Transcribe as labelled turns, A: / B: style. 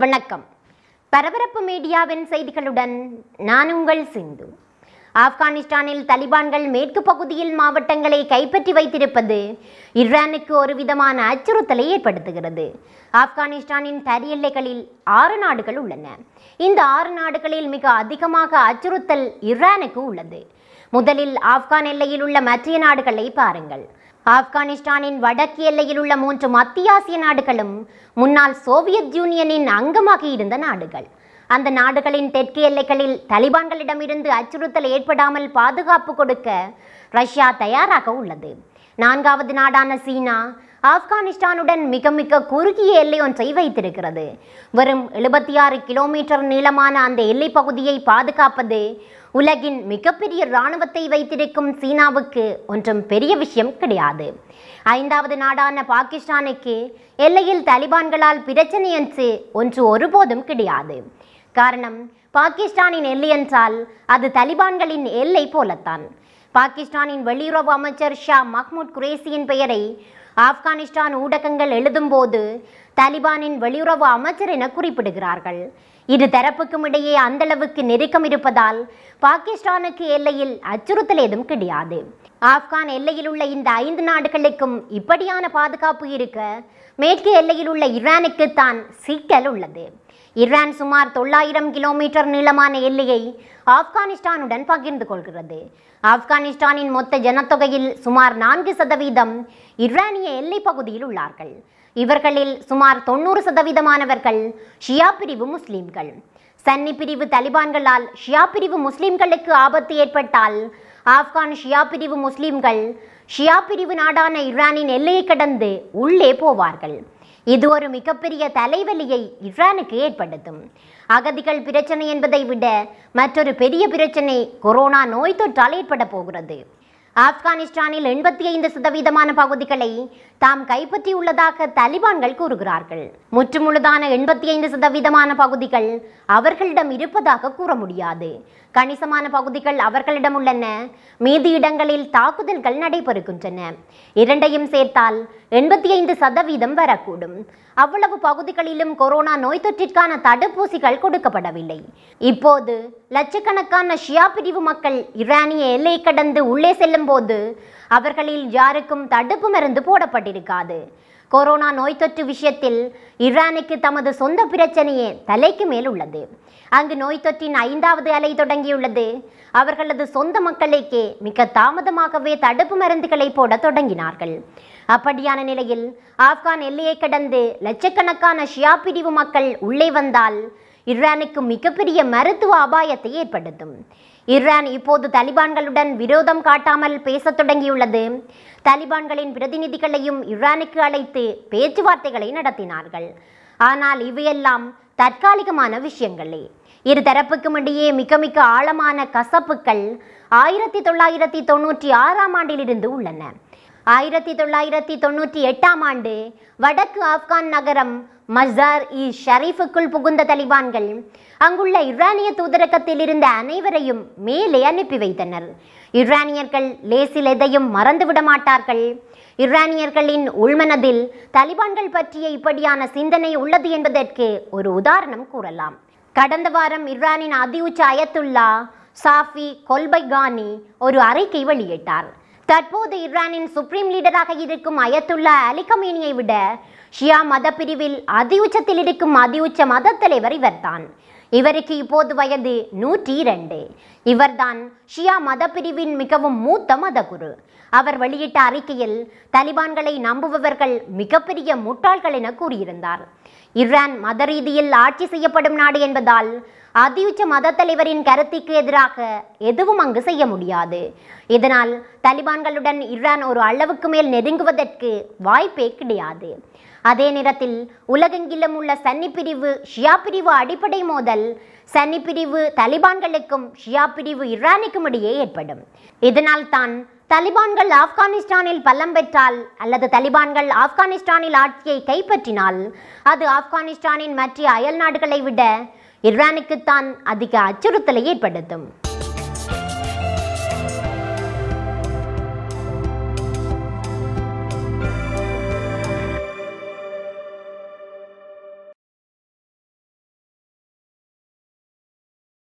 A: வணக்கம் பரபரப்பு மீடியாவின் செய்திகளுடன் நான் உங்கள் சிந்து ஆப்கானிஸ்தானில் தலிபான்கள் மேற்கு பகுதியில் மாவட்டங்களை கைப்பற்றி வைத்திருப்பது ஈரானுக்கு ஒரு விதமான அச்சுறுத்தலை ஏற்படுத்துகிறது ஆப்கானிஸ்தானின் தரி எல்லைகளில் ஆறு நாடுகள் உள்ளன இந்த ஆறு நாடுகளில் மிக அதிகமாக அச்சுறுத்தல் ஈரானுக்கு உள்ளது முதலில் ஆப்கான் எல்லையில் உள்ள மற்ற நாடுகளை பாருங்கள் ஆப்கானிஸ்தானின் வடக்கு எல்லையில் உள்ள மூன்று மத்திய ஆசிய நாடுகளும் முன்னாள் சோவியத் யூனியனின் அங்கமாக இருந்த நாடுகள் அந்த நாடுகளின் தெற்கு எல்லைகளில் தலிபான்களிடமிருந்து அச்சுறுத்தல் ஏற்படாமல் பாதுகாப்பு கொடுக்க ரஷ்யா தயாராக உள்ளது நான்காவது நாடான சீனா ஆப்கானிஸ்தானுடன் மிக மிக குறுகிய எல்லை ஒன்றை வைத்திருக்கிறது வெறும் எழுபத்தி ஆறு கிலோமீட்டர் நீளமான அந்த எல்லைப் பகுதியை பாதுகாப்பது உலகின் மிகப்பெரிய இராணுவத்தை வைத்திருக்கும் சீனாவுக்கு ஒன்றும் பெரிய விஷயம் கிடையாது ஐந்தாவது நாடான பாகிஸ்தானுக்கு எல்லையில் தலிபான்களால் பிரச்சனை என்று ஒன்று ஒருபோதும் கிடையாது காரணம் பாகிஸ்தானின் எல்லை என்றால் அது தலிபான்களின் எல்லை போலத்தான் பாகிஸ்தானின் வெளியுறவு அமைச்சர் ஷா மஹ்மூத் குரேசியின் பெயரை ஆப்கானிஸ்தான் ஊடகங்கள் எழுதும்போது தலிபானின் வெளியுறவு அமைச்சர் என குறிப்பிடுகிறார்கள் இரு தரப்புக்கும் இடையே அந்தளவுக்கு நெருக்கம் இருப்பதால் பாகிஸ்தானுக்கு எல்லையில் அச்சுறுத்தல் ஏதும் கிடையாது ஆப்கான் எல்லையில் உள்ள இந்த ஐந்து நாடுகளுக்கும் இப்படியான பாதுகாப்பு இருக்க மேற்கு எல்லையில் உள்ள ஈரானுக்கு தான் சிக்கல் உள்ளது ஈரான் சுமார் தொள்ளாயிரம் கிலோமீட்டர் நீளமான எல்லையை ஆப்கானிஸ்தானுடன் பகிர்ந்து கொள்கிறது ஆப்கானிஸ்தானின் மொத்த ஜனத்தொகையில் சுமார் நான்கு சதவீதம் ஈரானிய எல்லைப் பகுதியில் உள்ளார்கள் இவர்களில் சுமார் தொண்ணூறு சதவீதமானவர்கள் ஷியா பிரிவு முஸ்லிம்கள் சன்னி பிரிவு தலிபான்களால் ஷியா பிரிவு முஸ்லிம்களுக்கு ஆபத்து ஏற்பட்டால் ஆப்கான் ஷியா பிரிவு முஸ்லிம்கள் ஷியா பிரிவு நாடான ஈரானின் எல்லையை கடந்து உள்ளே போவார்கள் இது ஒரு மிகப்பெரிய தலைவலியை ஈரானுக்கு ஏற்படுத்தும் அகதிகள் பிரச்சனை என்பதை விட மற்றொரு பெரிய பிரச்சனை கொரோனா நோய் தொற்றால் ஏற்பட போகிறது ஆப்கானிஸ்தானில் எண்பத்தி ஐந்து சதவீதமான பகுதிகளை தாம் கைப்பற்றியுள்ளதாக தலிபான்கள் கூறுகிறார்கள் முற்றுமுழுதான எண்பத்தி ஐந்து சதவீதமான பகுதிகள் அவர்களிடம் இருப்பதாக கூற முடியாது கணிசமான பகுதிகள் அவர்களிடம் உள்ளன மீதி இடங்களில் தாக்குதல்கள் நடைபெறுகின்றன இரண்டையும் சேர்த்தால் எண்பத்தி ஐந்து சதவீதம் வரக்கூடும் அவ்வளவு பகுதிகளிலும் கொரோனா நோய் தொற்றிற்கான தடுப்பூசிகள் கொடுக்கப்படவில்லை இப்போது லட்சக்கணக்கான ஷியா பிரிவு மக்கள் ஈரானிய எல்லை கடந்து உள்ளே செல்லும் போது அவர்களில் யாருக்கும் தடுப்பு மருந்து போடப்பட்டிருக்காது கொரோனா நோய் தொற்று விஷயத்தில் ஈரானுக்கு தமது சொந்த பிரச்சனையே தலைக்கு மேல் உள்ளது அங்கு நோய் தொற்றின் ஐந்தாவது அலை தொடங்கியுள்ளது அவர்களது சொந்த மக்களுக்கே மிக தாமதமாகவே தடுப்பு மருந்துகளை போட தொடங்கினார்கள் அப்படியான நிலையில் ஆப்கான் எல்லையை கடந்து லட்சக்கணக்கான ஷியா பிரிவு மக்கள் உள்ளே வந்தால் ஈரானுக்கு மிகப்பெரிய மருத்துவ அபாயத்தை ஏற்படுத்தும் ஈரான் இப்போது தலிபான்களுடன் விரோதம் காட்டாமல் பேசத் தொடங்கியுள்ளது தலிபான்களின் பிரதிநிதிகளையும் ஈரானுக்கு அழைத்து பேச்சுவார்த்தைகளை நடத்தினார்கள் ஆனால் இவையெல்லாம் தற்காலிகமான விஷயங்களே இரு தரப்புக்கும் இடையே மிக மிக ஆழமான கசப்புக்கள் ஆயிரத்தி தொள்ளாயிரத்தி தொண்ணூற்றி ஆறாம் ஆண்டிலிருந்து உள்ளன ஆயிரத்தி தொள்ளாயிரத்தி தொண்ணூற்றி எட்டாம் ஆண்டு வடக்கு ஆப்கான் நகரம் மஸார் இ ஷரீஃபுக்குள் புகுந்த தலிபான்கள் அங்குள்ள ஈரானிய தூதரகத்தில் இருந்த அனைவரையும் மேலே அனுப்பி வைத்தனர் ஈரானியர்கள் லேசில் எதையும் மறந்துவிட மாட்டார்கள் ஈரானியர்களின் உள்மனதில் தலிபான்கள் பற்றிய இப்படியான சிந்தனை உள்ளது என்பதற்கு ஒரு உதாரணம் கூறலாம் கடந்த வாரம் ஈரானின் அதி உச்ச அயத்துல்லா சாஃபி கொல்பைகானி ஒரு அறிக்கை வெளியிட்டார் தற்போது ஈரானின் சுப்ரீம் லீடராக இருக்கும் அயத்துல்லா அலி கமீனியை விட ஷியா மத பிரிவில் அதி உச்சத்தில் இருக்கும் அதி உச்ச மத தலைவர் இவர்தான் இவருக்கு இப்போது வயது நூற்றி இரண்டு இவர்தான் ஷியா மத பிரிவின் மிகவும் மூத்த மதகுரு அவர் வெளியிட்ட அறிக்கையில் தலிபான்களை நம்புபவர்கள் மிகப்பெரிய முட்டாள்கள் என கூறியிருந்தார் ஈரான் மத ரீதியில் ஆட்சி செய்யப்படும் நாடு என்பதால் அதியுச்ச மத தலைவரின் கருத்துக்கு எதிராக எதுவும் அங்கு செய்ய முடியாது இதனால் தலிபான்களுடன் ஈரான் ஒரு அளவுக்கு மேல் நெருங்குவதற்கு வாய்ப்பே கிடையாது அதே நேரத்தில் உலகெங்கிலும் உள்ள சன்னி பிரிவு ஷியா பிரிவு அடிப்படை மோதல் சன்னி பிரிவு தலிபான்களுக்கும் ஷியா பிரிவு ஈரானுக்கும் இடையே ஏற்படும் இதனால் தான் தலிபான்கள் ஆப்கானிஸ்தானில் பலம் பெற்றால் அல்லது தலிபான்கள் ஆப்கானிஸ்தானில் ஆட்சியை கைப்பற்றினால் அது ஆப்கானிஸ்தானின் மற்ற அயல் நாடுகளை விட ஈரானுக்குத்தான் அதிக அச்சுறுத்தலை ஏற்படுத்தும்